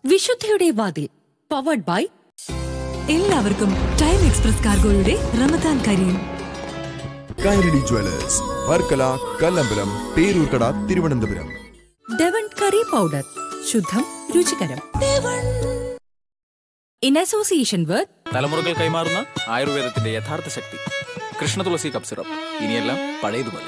വിശുദ്ധിയുടെ വാതിൽ powered by എല്ലാവർക്കും ടൈം എക്സ്പ്രസ് കാർഗോയുടെ Ramadan Kareem Kairali jewellers Varkala Kallambalam Peroorkada Thiruvananthapuram Devon curry powder ശുദ്ധം രുചികരം ഇൻ അസോസിയേഷൻ വിത്ത് തലമുറകൾ കൈമാറുന്ന ആയുർവേദത്തിന്റെ യഥാർത്ഥ ശക്തി കൃഷ്ണ തുളസി കപ്പ് സിറപ്പ് ഇനിയെല്ലാം പഴയതുപോലെ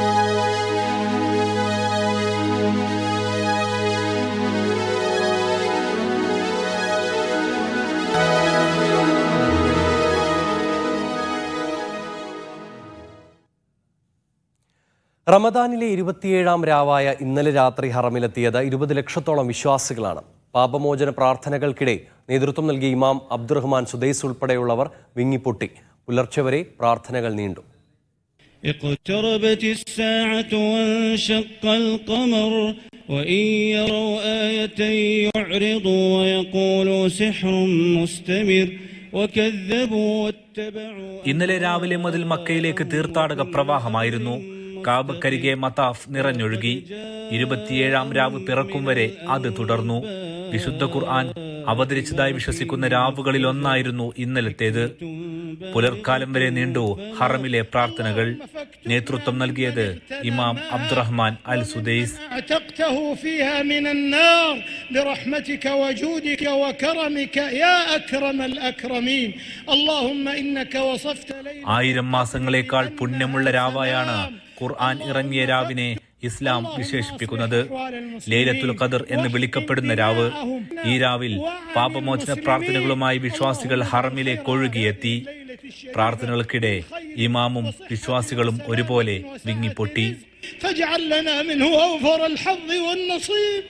റമദാനിലെ ഇരുപത്തിയേഴാം രാവായ ഇന്നലെ രാത്രി ഹറമിലെത്തിയത് ഇരുപത് ലക്ഷത്തോളം വിശ്വാസികളാണ് പാപമോചന പ്രാർത്ഥനകൾക്കിടെ നേതൃത്വം നൽകിയ ഇമാം അബ്ദുറഹ്മാൻ സുദൈസ് ഉൾപ്പെടെയുള്ളവർ വിങ്ങിപ്പൊട്ടി പുലർച്ചെ വരെ പ്രാർത്ഥനകൾ നീണ്ടു اقتربت الساعة وانشق القمر وإن يروا آية يعرضوا ويقولوا سحر مستمر وكذبوا واتبعوا ഇന്നലെ രാവിലെ മുതൽ മക്കയിലേക്ക് തീർത്ഥാടക പ്രവാഹമായിരുന്നു കാബക്കരികെ മതാഫ് നിറഞ്ഞൊഴുകി ഇരുപത്തിയേഴാം രാവ് പിറക്കും വരെ അത് തുടർന്നു വിശുദ്ധ ഖുർആൻ അവതരിച്ചതായി വിശ്വസിക്കുന്ന രാവുകളിൽ ഒന്നായിരുന്നു ഇന്നലത്തേത് പുലർക്കാലം വരെ നീണ്ടു ഹറമിലെ പ്രാർത്ഥനകൾ നേതൃത്വം നൽകിയത് ഇമാം അബ്ദുറഹ്മാൻ അൽ സുദൈസ് اعتقته فيها من النار برحمتك وجودك وكرمك يا أكرم الأكرمين اللهم إنك وصفت ليلة ആയിരം മാസങ്ങളെക്കാൾ പുണ്യമുള്ള രാവായാണ് ഖുർആൻ ഇറങ്ങിയ രാവിനെ ഇസ്ലാം വിശേഷിപ്പിക്കുന്നത് ലൈലത്തുൽ ഖദർ എന്ന് വിളിക്കപ്പെടുന്ന രാവ് ഈ രാവിൽ പാപമോചന പ്രാർത്ഥനകളുമായി വിശ്വാസികൾ ഹറമിലേക്ക് ഒഴുകിയെത്തി പ്രാർത്ഥനകൾക്കിടെ ഇമാമും വിശ്വാസികളും ഒരുപോലെ വിങ്ങിപ്പൊട്ടി فاجعل لنا منه أوفر الحظ والنصيب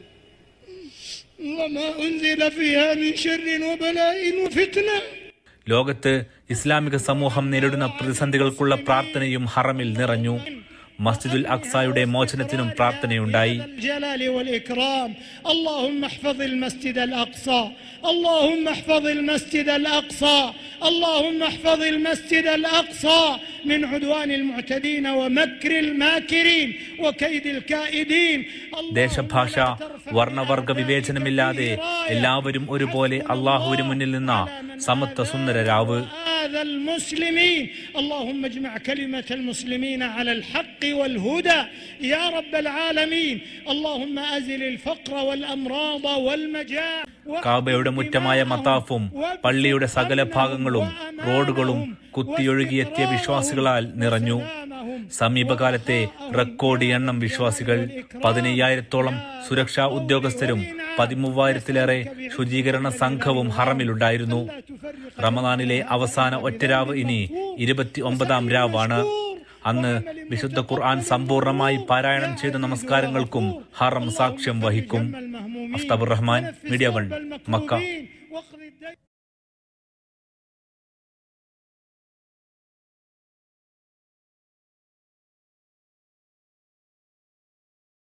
وما أنزل فيها من شر وبلاء وفتنة ലോകത്ത് ഇസ്ലാമിക സമൂഹം നേരിടുന്ന പ്രതിസന്ധികൾക്കുള്ള പ്രാർത്ഥനയും ഹറമിൽ നിറഞ്ഞു മസ്ജിദുൽ അക്സായുടെ മോചനത്തിനും പ്രാർത്ഥനയുണ്ടായി الجلال والإكرام اللهم احفظ المسجد الأقصى اللهم احفظ المسجد الأقصى اللهم احفظ المسجد الأقصى من عدوان المعتدين ومكر الماكرين وكيد الكائدين ദേശഭാഷ വർണ്ണവർഗ വിവേചനമില്ലാതെ എല്ലാവരും ഒരുപോലെ അള്ളാഹുവിന് മുന്നിൽ നിന്ന സമത്വ സുന്ദര രാവ് هذا المسلمين اللهم اجمع كلمة المسلمين على الحق والهدى يا رب العالمين اللهم أزل الفقر والأمراض والمجاعة കാബയുടെ മുറ്റമായ മത്താഫും പള്ളിയുടെ സകല ഭാഗങ്ങളും റോഡുകളും കുത്തിയൊഴുകിയെത്തിയ വിശ്വാസികളാൽ നിറഞ്ഞു സമീപകാലത്തെ റെക്കോർഡ് എണ്ണം വിശ്വാസികൾ പതിനയ്യായിരത്തോളം സുരക്ഷാ ഉദ്യോഗസ്ഥരും പതിമൂവായിരത്തിലേറെ ശുചീകരണ സംഘവും ഹറമിലുണ്ടായിരുന്നു റമദാനിലെ അവസാന ഒറ്റരാവ് ഇനി ഇരുപത്തി ഒമ്പതാം രാവാണ് അന്ന് വിശുദ്ധ ഖുർആൻ സമ്പൂർണമായി പാരായണം ചെയ്ത നമസ്കാരങ്ങൾക്കും ഹറം സാക്ഷ്യം വഹിക്കും Aftabur Rahman media one Mecca